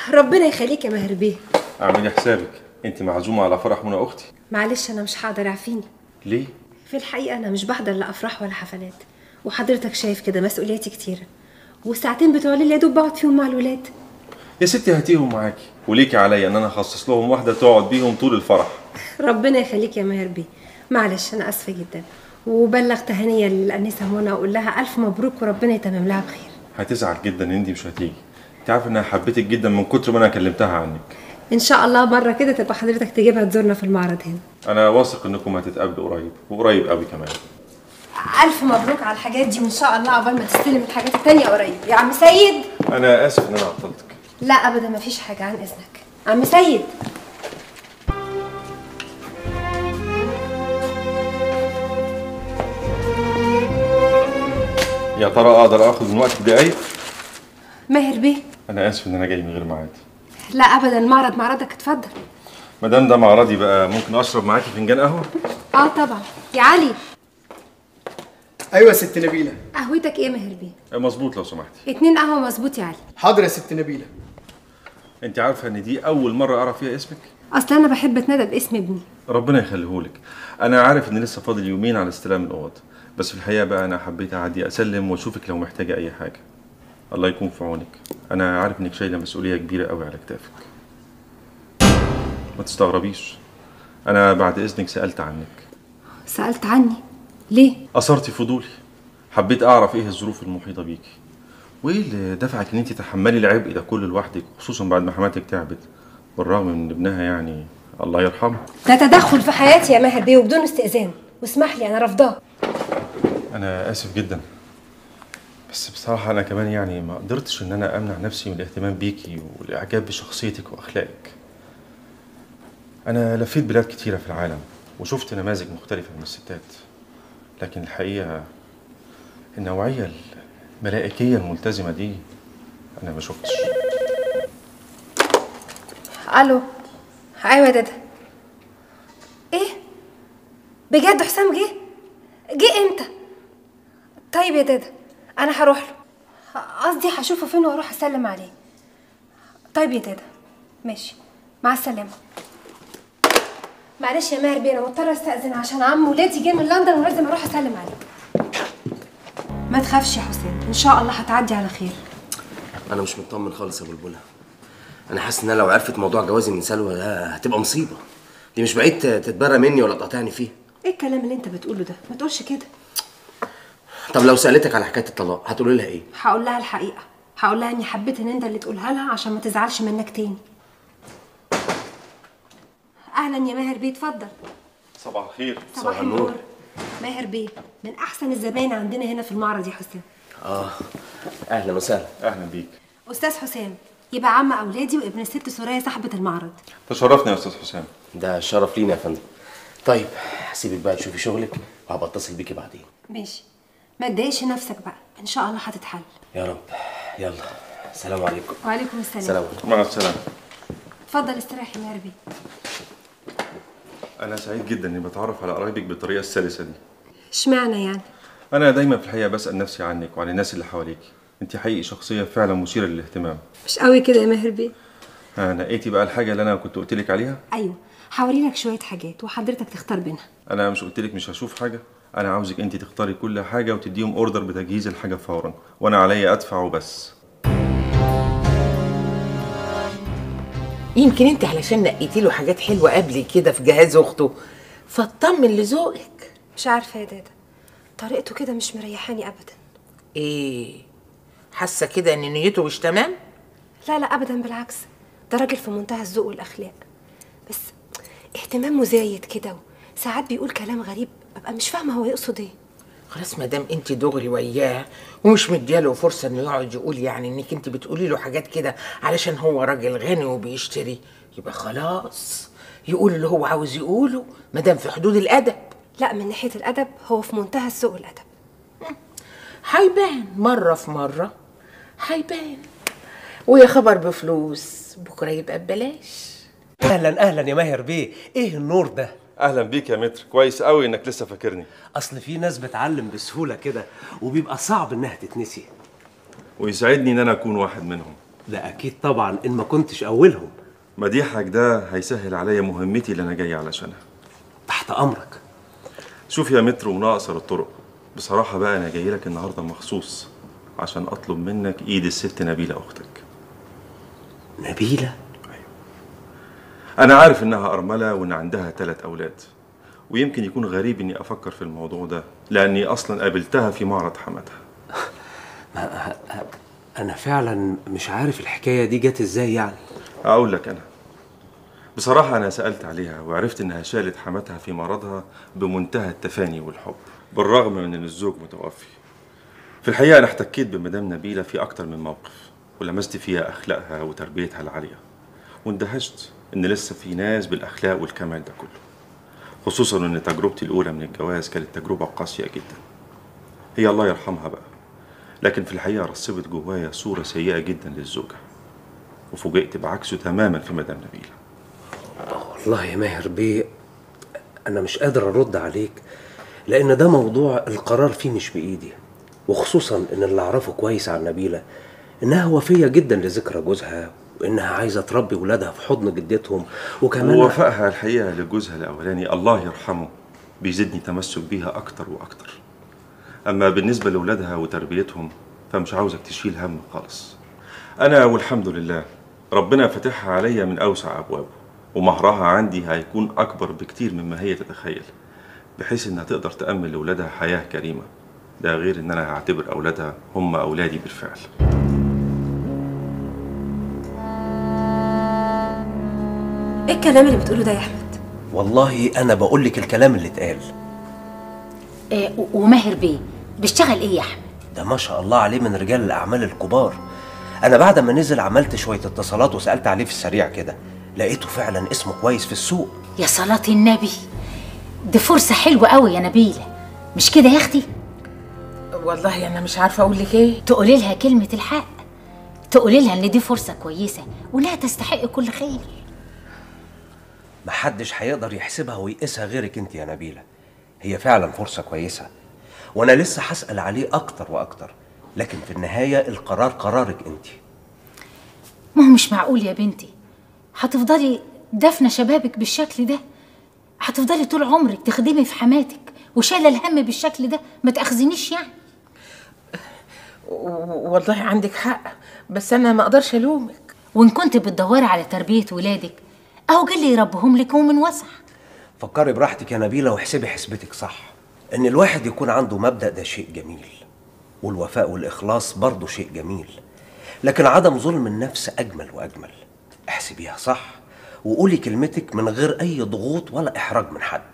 ربنا يخليك يا ماهر بيه اعملي حسابك انت معزومه على فرح منى اختي معلش انا مش هقدر اعفيني ليه في الحقيقه انا مش بحضر لا افراح ولا حفلات وحضرتك شايف كده مسؤولياتي كتيره والساعتين بتوع الليل يا دوب بقعد فيهم مع الولاد يا ستي هاتيهم معاكي وليكي عليا ان انا اخصص لهم واحده تقعد بيهم طول الفرح ربنا يخليك يا ماهر بيه معلش انا اسفه جدا وبلغ تهانيه للانسه منى واقول لها الف مبروك وربنا يتمم لها بخير هتزعل جدا ان انت مش هتيجي انت عارف انها حبيتك جدا من كتر ما انا كلمتها عنك ان شاء الله مره كده تبقى حضرتك تجيبها تزورنا في المعرض هنا انا واثق انكم هتتقابلوا قريب وقريب قوي كمان الف مبروك على الحاجات دي وان شاء الله عقبال ما تستلم الحاجات التانية قريب يا عم سيد انا اسف ان انا عطلتك لا ابدا مفيش حاجه عن اذنك عم سيد يا ترى اقدر اخد من وقتك دقايق ماهر بيه انا اسف ان انا جاي من غير ميعاد لا ابدا المعرض معرضك اتفضل ما دام ده معرضي بقى ممكن اشرب معاكي فنجان قهوه اه طبعا يا علي ايوه يا ست نبيله قهوتك ايه يا ماهر بيه مظبوط لو سمحتي اتنين قهوه مظبوط يا علي حاضر يا ست نبيله انت عارفه ان دي اول مره اعرف فيها اسمك اصل انا بحب اتندى باسم ابني ربنا يخليهولك انا عارف ان لسه فاضل يومين على استلام الاوض بس في الحقيقه بقى انا حبيت اعدي اسلم واشوفك لو محتاجه اي حاجه الله يكون في عونك انا عارف انك شايله مسؤوليه كبيره قوي على كتافك ما تستغربيش انا بعد اذنك سالت عنك سالت عني ليه اثرتي فضولي حبيت اعرف ايه الظروف المحيطه بيكي وايه اللي دفعك ان انت تحملي العبء ده كله لوحدك خصوصا بعد ما حماتك تعبت بالرغم من ان ابنها يعني الله يرحمه ده تدخل في حياتي يا ماهر بيه وبدون استئذان واسمح لي انا رافضاه انا اسف جدا بس بصراحه انا كمان يعني ما قدرتش ان انا امنع نفسي من الاهتمام بيكي والاعجاب بشخصيتك واخلاقك انا لفيت بلاد كتيره في العالم وشفت نماذج مختلفه من الستات لكن الحقيقه النوعيه الملائكيه الملتزمه دي انا ما شفتش الو ايوه يا دادا ايه بجد حسام جه جه امتى طيب يا دادا انا هروح له قصدي هشوفه فين واروح اسلم عليه طيب يا دادا ماشي مع السلامه معلش يا ماهر بيه انا مضطره استاذن عشان عم ولادي جه من لندن ولازم اروح اسلم عليه ما تخافش يا حسام ان شاء الله هتعدي على خير انا مش مطمن خالص يا بلبله انا حاسس انها لو عرفت موضوع جوازي من سلوى ده هتبقى مصيبه دي مش بعيد تتبرى مني ولا تقاطعني فيه ايه الكلام اللي انت بتقوله ده ما تقولش كده طب لو سالتك على حكايه الطلاق هتقولي لها ايه هقول لها الحقيقه هقول لها اني حبيت ان انت اللي تقولها لها عشان ما تزعلش منك تاني اهلا يا ماهر بيه اتفضل صباح الخير صباح النور ماهر بيه من احسن الزباين عندنا هنا في المعرض يا حسام اه اهلا وسهلا اهلا بيك استاذ حسام يبقى عم اولادي وابن الست سوريا صاحبه المعرض تشرفني يا استاذ حسام ده شرف لينا يا فندم طيب هسيبك بقى تشوفي شغلك وهبقى اتصل بيكي بعدين ماشي ما تضايقش نفسك بقى ان شاء الله هتتحل يا رب يلا سلام عليكم وعليكم السلام سلام عليكم مع السلامه اتفضل استريح يا ماهر بيه انا سعيد جدا اني بتعرف على قرايبك بالطريقه السلسه دي اشمعنى يعني انا دايما في الحقيقه بسال نفسي عنك وعن الناس اللي حواليك انت حقيقي شخصيه فعلا مثيره للاهتمام مش قوي كده يا ماهر بيه ها نقيتي بقى الحاجه اللي انا كنت قلت لك عليها ايوه هوري لك شويه حاجات وحضرتك تختار بينها انا مش قلت لك مش هشوف حاجه انا عاوزك انت تختاري كل حاجه وتديهم اوردر بتجهيز الحاجه فورا وانا عليا ادفع وبس يمكن انت علشان نقيتي له حاجات حلوه قبل كده في جهاز اخته فاطمن لذوقك مش عارفه يا دادا طريقته كده مش مريحاني ابدا ايه حاسه كده ان نيته مش تمام لا لا ابدا بالعكس ده راجل في منتهى الذوق والاخلاق بس اهتمامه زايد كده ساعات بيقول كلام غريب ببقى مش فاهمه هو يقصد ايه خلاص ما دام انت دغري وياه ومش مدياله فرصه انه يقعد يقول يعني انك انت بتقولي له حاجات كده علشان هو راجل غني وبيشتري يبقى خلاص يقول اللي هو عاوز يقوله ما دام في حدود الادب لا من ناحيه الادب هو في منتهى الذوق والادب هيبان مره في مره هيبان ويا خبر بفلوس بكره يبقى ببلاش اهلا اهلا يا ماهر بيه ايه النور ده اهلا بيك يا متر كويس قوي انك لسه فاكرني اصل في ناس بتعلم بسهوله كده وبيبقى صعب انها تتنسي ويسعدني ان انا اكون واحد منهم ده اكيد طبعا ان ما كنتش اولهم مديحك ده هيسهل عليا مهمتي اللي انا جاي علشانها تحت امرك شوف يا متر وناقصر الطرق بصراحة بقى أنا جاي لك النهاردة مخصوص عشان أطلب منك إيد الست نبيلة أختك نبيله أنا عارف إنها أرملة وإن عندها ثلاث أولاد ويمكن يكون غريب إني أفكر في الموضوع ده لأني أصلا قابلتها في معرض حماتها انا فعلا مش عارف الحكايه دي جت ازاي يعني أقول لك أنا بصراحة أنا سألت عليها وعرفت إنها شالت حماتها في مرضها بمنتهى التفاني والحب بالرغم من إن الزوج متوفي في الحقيقة أنا احتكيت بمدام نبيلة في أكتر من موقف ولمست فيها أخلاقها وتربيتها العالية واندهشت إن لسه في ناس بالأخلاق والكمال ده كله خصوصا إن تجربتي الأولى من الجواز كانت تجربة قاسية جدا هي الله يرحمها بقى لكن في الحقيقة رسبت جوايا صورة سيئة جدا للزوجة وفوجئت بعكسه تماما في مدام نبيلة والله يا ماهر بيه انا مش قادر ارد عليك لان ده موضوع القرار فيه مش بايدي وخصوصا ان اللي اعرفه كويس عن نبيله انها وفيه جدا لذكرى جوزها وانها عايزه تربي ولادها في حضن جدتهم وكمان ووفائها الحقيقة لجوزها الأولاني الله يرحمه بيزيدني تمسك بيها أكتر وأكتر أما بالنسبة لأولادها وتربيتهم فمش عاوزك تشيل هم خالص أنا والحمد لله ربنا فاتحها عليا من أوسع أبوابه ومهرها عندي هيكون أكبر بكتير مما هي تتخيل بحيث إنها تقدر تأمن لأولادها حياة كريمة ده غير إن أنا هعتبر أولادها هم أولادي بالفعل ايه الكلام اللي بتقوله ده يا احمد والله انا بقول لك الكلام اللي اتقال آه، و- وماهر بيه بيشتغل ايه يا احمد ده ما شاء الله عليه من رجال الاعمال الكبار انا بعد ما نزل عملت شويه اتصالات وسالت عليه في السريع كده لقيته فعلا اسمه كويس في السوق يا صلاة النبي دي فرصة حلوة قوي يا نبيلة مش كده يا اختي والله انا مش عارفه اقول لك ايه تقولي لها كلمة الحق تقولي لها ان دي فرصة كويسة وانها تستحق كل خير محدش هيقدر يحسبها ويقيسها غيرك انت يا نبيله هي فعلا فرصه كويسه وانا لسه هسال عليه اكتر واكتر لكن في النهايه القرار قرارك انت ما هو مش معقول يا بنتي هتفضلي دفنة شبابك بالشكل ده هتفضلي طول عمرك تخدمي في حماتك وشايلة الهم بالشكل ده ما تأخذنيش يعني و- والله عندك حق بس انا ما اقدرش الومك وإن كنت بتدوري على تربية ولادك أهو جه اللي يربهم لك ومن وسع فكري براحتك يا نبيله واحسبي حسبتك صح ان الواحد يكون عنده مبدا ده شيء جميل والوفاء والاخلاص برضه شيء جميل لكن عدم ظلم النفس اجمل واجمل احسبيها صح وقولي كلمتك من غير اي ضغوط ولا احراج من حد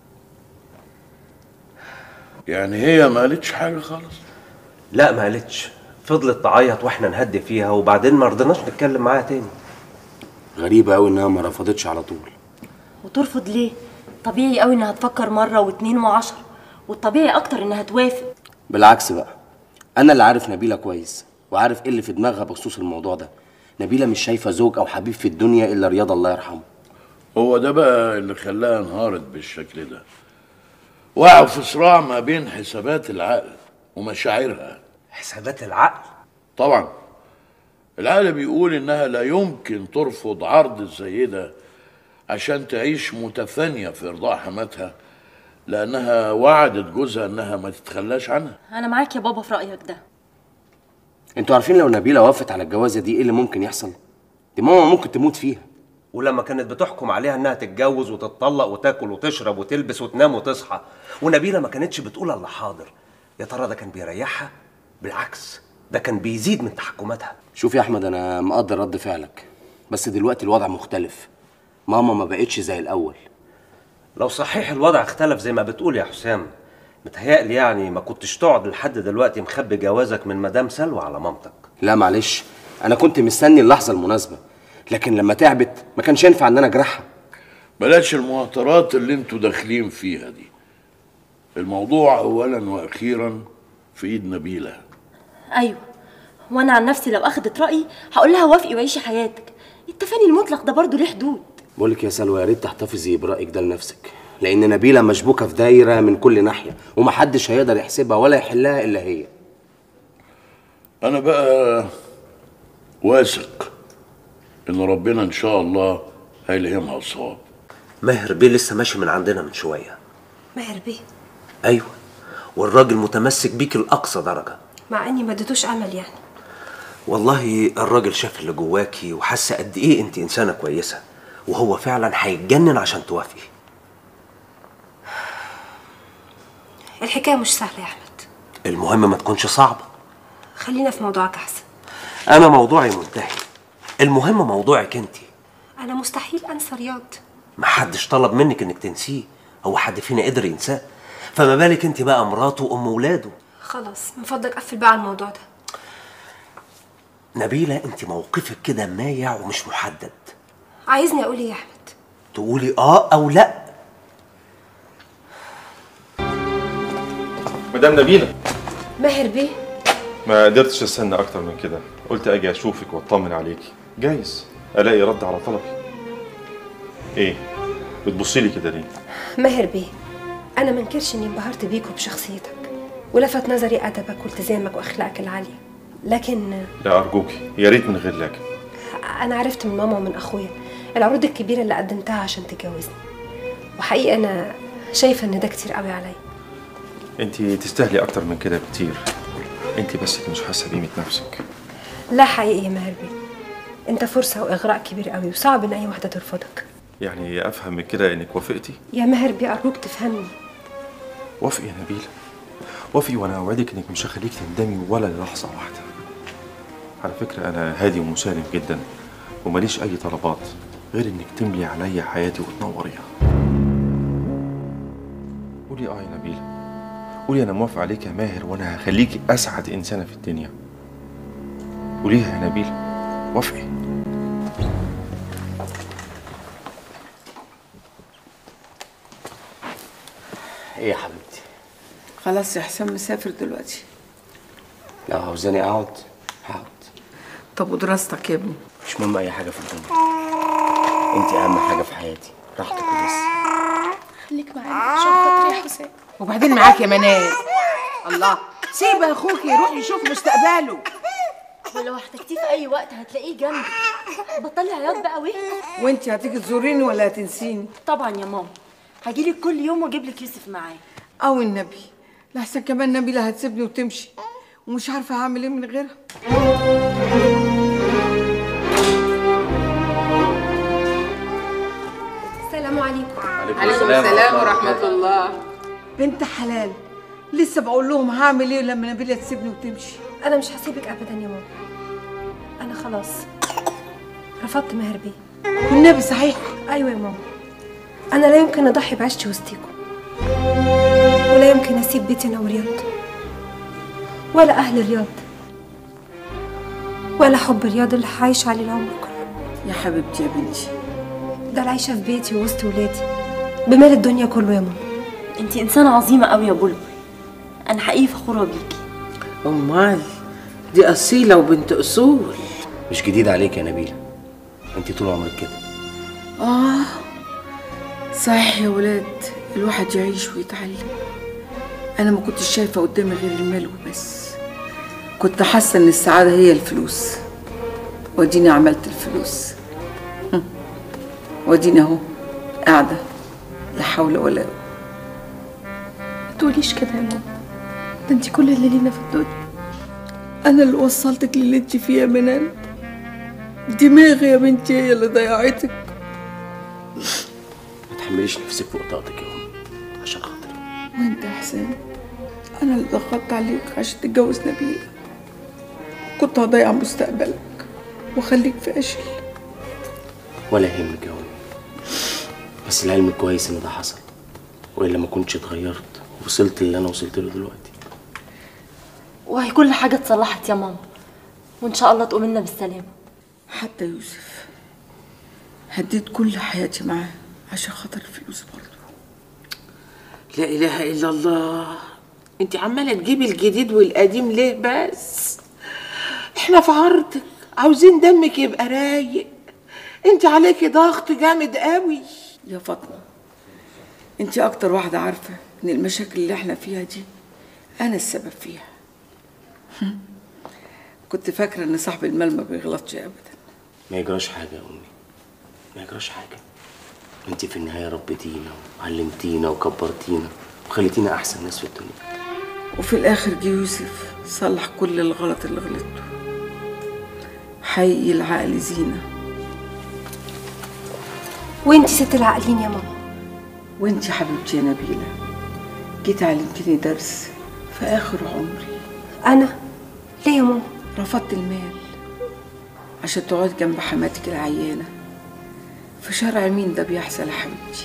يعني هي ما قالتش حاجة خالص لا ما قالتش فضلت تعيط واحنا نهدي فيها وبعدين ما رضيناش نتكلم معاها تاني غريبة أوي إنها ما رفضتش على طول وترفض ليه؟ طبيعي قوي انها تفكر مرة واتنين وعشر والطبيعي اكتر انها توافق بالعكس بقى أنا اللي عارف نبيلة كويس وعارف إيه اللي في دماغها بخصوص الموضوع ده نبيلة مش شايفة زوج أو حبيب في الدنيا إلا رياض الله يرحمه هو ده بقى اللي خلاها انهارت بالشكل ده وقعوا في صراع ما بين حسابات العقل ومشاعرها حسابات العقل طبعا العقل بيقول انها لا يمكن ترفض عرض زي ده عشان تعيش متفانية في ارضاء حماتها لانها وعدت جوزها انها ما تتخلاش عنها انا معاك يا بابا في رأيك ده أنتوا عارفين لو نبيلة وافت على الجوازة دي إيه اللي ممكن يحصل؟ دي ماما ممكن تموت فيها ولما كانت بتحكم عليها انها تتجوز وتتطلق وتاكل وتشرب وتلبس وتنام وتصحى ونبيله ما كانتش بتقول الا حاضر يا ترى ده كان بيريحها بالعكس ده كان بيزيد من تحكماتها شوف يا أحمد أنا مقدر رد فعلك بس دلوقتي الوضع مختلف ماما ما بقتش زي الأول لو صحيح الوضع اختلف زي ما بتقول يا حسام متهيألي يعني ما كنتش تقعد لحد دلوقتي مخبي جوازك من مدام سلوى على مامتك لا معلش أنا كنت مستني اللحظة المناسبة لكن لما تعبت ما كانش ينفع إن أنا أجرحها بلاش المهاترات اللي انتوا داخلين فيها دي الموضوع اولا واخيرا في ايد نبيله ايوه وانا عن نفسي لو اخدت رأيي هقول لها وافقي وعيشي حياتك التفاني المطلق ده برضه ليه حدود بقولك يا سلوى يا ريت تحتفظي برأيك ده لنفسك لأن نبيلة مشبوكة في دايرة من كل ناحية ومحدش هيقدر يحسبها ولا يحلها إلا هي انا بقى واثق ان ربنا ان شاء الله هيلهمها الصواب ماهر بيه لسه ماشي من عندنا من شويه ماهر بيه ايوه والراجل متمسك بيك لاقصى درجه مع اني ما اديتوش امل يعني والله الراجل شاف اللي جواكي وحس قد ايه انت انسانه كويسه وهو فعلا هيتجنن عشان توافقي الحكايه مش سهله يا احمد المهم ما تكونش صعبه خلينا في موضوعك احسن انا موضوعي منتهي المهم موضوعك انت انا مستحيل انسى رياض محدش طلب منك انك تنسيه هو حد فينا قدر ينساه فما بالك انت بقى مراته وام ولاده خلاص من فضلك قفل بقى على الموضوع ده نبيله انت موقفك كده مايع ومش محدد عايزني اقول ايه يا احمد تقولي اه او لا مدام نبيله ماهر بيه ما قدرتش استنى اكتر من كده قلت اجي اشوفك واطمن عليكي جايز الاقي رد على طلبي ايه بتبصي لي كده ليه ماهر بيه انا ما انكرش اني انبهرت بيك وبشخصيتك ولفت نظري ادبك والتزامك واخلاقك العاليه لكن لا ارجوكي يا ريت من غير لكن انا عرفت من ماما ومن اخويا العروض الكبيره اللي قدمتها عشان تتجوزني وحقيقه انا شايفه ان ده كتير قوي عليا انت تستاهلي اكتر من كده بكتير انت بس اللي مش حاسه بقيمه نفسك لا حقيقي يا ماهر بيه انت فرصه واغراء كبير قوي وصعب ان اي واحده ترفضك يعني افهم من كده انك وافقتي يا ماهر بيه ارجوك تفهمني وافقي يا نبيله وافقي وانا اوعدك انك مش هخليك تندمي ولا للحظه واحده على فكره انا هادي ومسالم جدا وماليش اي طلبات غير انك تملي عليا حياتي وتنوريها قولي اه يا نبيله قولي انا موافق عليك يا ماهر وانا هخليكي اسعد انسانه في الدنيا قوليها يا نبيله وافقي ايه يا حبيبتي خلاص يا حسام مسافر دلوقتي لو عاوزاني اقعد هقعد طب ودراستك يا ابني مش مهم اي حاجه في الدنيا انت اهم حاجه في حياتي راحتك وبس خليك معانا عشان خاطري يا حسام وبعدين معاك يا منال الله سيب اخوك يروح يشوف مستقبله ولو احتجتيه في اي وقت هتلاقيه جنبي بطلي عياط بقى واهدي وانت هتيجي تزوريني ولا هتنسيني طبعا يا ماما هجيلك كل يوم واجيب لك يوسف معايا او النبي لحسن كمان نبيلة هتسيبني وتمشي ومش عارفه هعمل ايه من غيرها السلام عليكم عليكم السلام ورحمه الله بنت حلال لسه بقول لهم هعمل ايه لما نبيلة تسيبني وتمشي انا مش هسيبك ابدا يا ماما انا خلاص رفضت ماهر بيه والنبي صحيح ايوه يا ماما انا لا يمكن اضحي بعيشتي وسطيكم ولا يمكن اسيب بيتي انا ورياض ولا اهل رياض ولا حب رياض اللي هعيش عليه العمر كله يا حبيبتي يا بنتي ده العيشه في بيتي ووسط ولادي بمال الدنيا كله يا ماما انتي انسانه عظيمه قوي يا بلبل انا حقيقي فخوره بيكي امال دي اصيله وبنت اصول مش جديد عليك يا نبيله انت طول عمرك كده اه صحيح يا ولاد الواحد يعيش ويتعلم انا ما كنتش شايفه قدامي غير المال وبس كنت حاسه ان السعاده هي الفلوس واديني عملت الفلوس هم. واديني اهو قاعده لا حول ولا قوه ما تقوليش كده يا ماما ده انت كل اللي لينا في الدنيا انا اللي وصلتك للي انت فيه يا منال دماغي يا بنتي هي اللي ضيعتك ما تحمليش نفسك فوق طاقتك يا ام عشان خاطري وانت يا حسين انا اللي ضغطت عليك عشان تتجوز نبيلة كنت هضيع مستقبلك واخليك فاشل ولا يهمك يا ام بس العلم كويس ان ده حصل والا ما كنتش اتغيرت ووصلت اللي انا وصلت له دلوقتي وهي كل حاجه اتصلحت يا ماما وان شاء الله تقوم لنا بالسلامه حتى يوسف هديت كل حياتي معاه عشان خاطر الفلوس برضه لا اله الا الله انت عماله تجيبي الجديد والقديم ليه بس احنا في عرضك عاوزين دمك يبقى رايق انت عليكي ضغط جامد قوي يا فاطمة انت اكتر واحدة عارفة ان المشاكل اللي احنا فيها دي انا السبب فيها هم. كنت فاكرة إن صاحب المال ما بيغلطش أبدا ما يجراش حاجه يا امي ما يجراش حاجه انت في النهايه ربيتينا وعلمتينا وكبرتينا وخليتينا احسن ناس في الدنيا وفي الآخر جه يوسف صلح كل الغلط اللي غلطته حقيقي العقل زينة وانتي ست العاقلين يا ماما وانت يا حبيبتي يا نبيلة جيت علمتني درس في آخر عمري انا ليه يا ماما رفضت المال عشان تقعد جنب حماتك العيانة في شرع مين ده بيحصل يا حبيبتي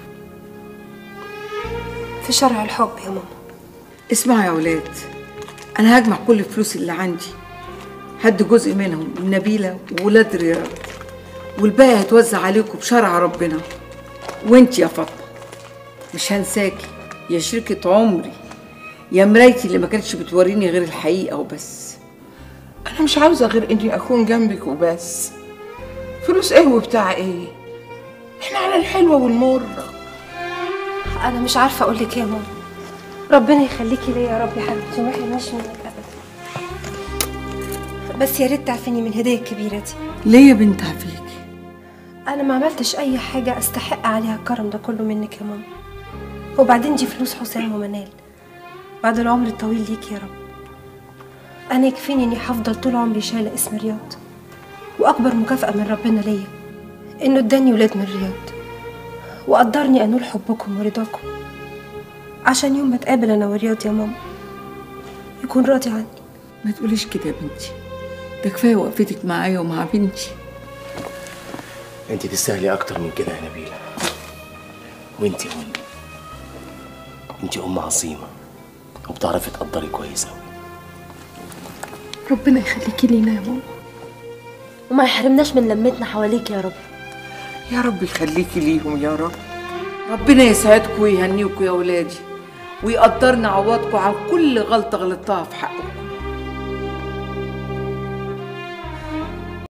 في شرع الحب يا ماما اسمعوا يا ولاد انا هجمع كل الفلوس اللي عندي هدي جزء منهم لنبيلة وولاد رياض والباقي هيتوزع عليكم بشرع ربنا وانت يا فاطمة مش هنساكي يا شركة عمري يا مرايتي اللي ما كانتش بتوريني غير الحقيقة وبس انا مش عاوزه غير اني اكون جنبك وبس فلوس ايه وبتاع ايه احنا على الحلوه والمره انا مش عارفه اقول لك ايه يا ماما ربنا يخليكي ليا يا رب يا حبيبتي وما يحرمنيش منك ابدا بس يا ريت تعفيني من الهديه الكبيره دي ليه يا بنت عفيك انا ما عملتش اي حاجه استحق عليها الكرم ده كله منك يا ماما وبعدين دي فلوس حسام ومنال بعد العمر الطويل ليك يا رب انا يكفيني اني هفضل طول عمري شايله اسم رياض واكبر مكافاه من ربنا ليا انه اداني ولاد من رياض وقدرني انول حبكم ورضاكم عشان يوم ما اتقابل انا ورياض يا ماما يكون راضي عني ما تقوليش كده يا بنتي ده كفايه وقفتك معايا ومع بنتي انت تستاهلي اكتر من كده يا نبيله وانت يا امي انت ام عظيمه وبتعرفي تقدري كويس قوي ربنا يخليكي لينا يا ماما وما يحرمناش من لمتنا حواليك يا رب يا رب يخليكي ليهم يا رب ربنا يسعدكم ويهنيكم يا ولادي ويقدرنا عوضكم عن كل غلطه غلطتها في حقكم